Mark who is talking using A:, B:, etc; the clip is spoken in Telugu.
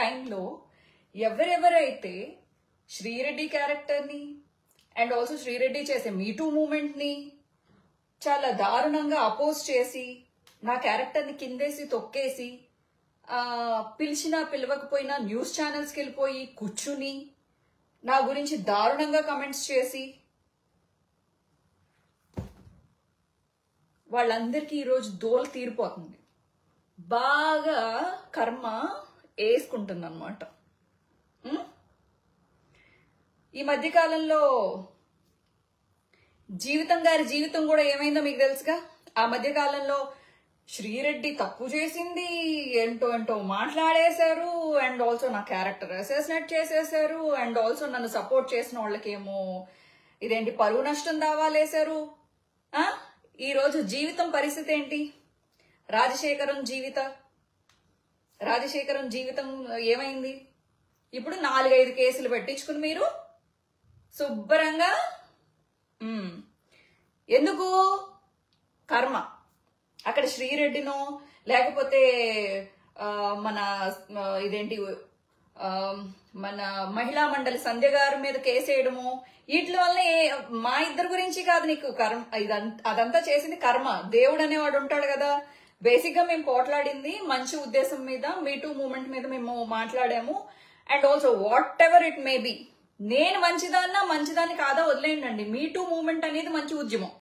A: టైంలో ఎవరెవరైతే శ్రీరెడ్డి క్యారెక్టర్ని అండ్ ఆల్సో శ్రీరెడ్డి చేసే మీటూ మూమెంట్ని చాలా దారుణంగా అపోజ్ చేసి నా క్యారెక్టర్ని కిందేసి తొక్కేసి ఆ, పిలిచినా పిలవకపోయినా న్యూస్ ఛానల్స్కి వెళ్ళిపోయి కూర్చుని నా గురించి దారుణంగా కమెంట్స్ చేసి వాళ్ళందరికీ ఈరోజు దోల తీరిపోతుంది బాగా కర్మ వేసుకుంటుంది అనమాట ఈ మధ్యకాలంలో జీవితం గారి జీవితం కూడా ఏమైందో మీకు తెలుసుగా ఆ మధ్య కాలంలో శ్రీరెడ్డి తప్పు చేసింది ఏంటో ఏంటో మాట్లాడేశారు అండ్ ఆల్సో నా క్యారెక్టర్ అసెస్నెట్ చేసేసారు అండ్ ఆల్సో నన్ను సపోర్ట్ చేసిన వాళ్ళకేమో ఇదేంటి పరువు నష్టం దావాలేశారు ఆ? ఈ రోజు జీవితం పరిస్థితి ఏంటి రాజశేఖరం జీవిత రాజశేఖరం జీవితం ఏమైంది ఇప్పుడు నాలుగైదు కేసులు పెట్టించుకుని మీరు శుభ్రంగా మ్మ్. ఎందుకు కర్మ అక్కడ శ్రీరెడ్డినో లేకపోతే ఆ, మన ఆ, ఇదేంటి ఆ, మన మహిళా మండలి సంధ్య గారి మీద కేసేయడము వీటి వల్ల ఏ- మా ఇద్దరి గురించి కాదు నీకు కర్మ ఇదంతా అదంతా చేసింది కర్మ దేవుడు అనేవాడు ఉంటాడు కదా బేసిక్ గా మేము పోట్లాడింది మంచి ఉద్దేశం మీద మీ టూ మూమెంట్ మీద మేము మాట్లాడాము and also whatever it may be నేను మంచిదాన్నా మంచిదాన్ని కాదా వదిలేయండి మీ టూ మూమెంట్ అనేది మంచి ఉద్యమం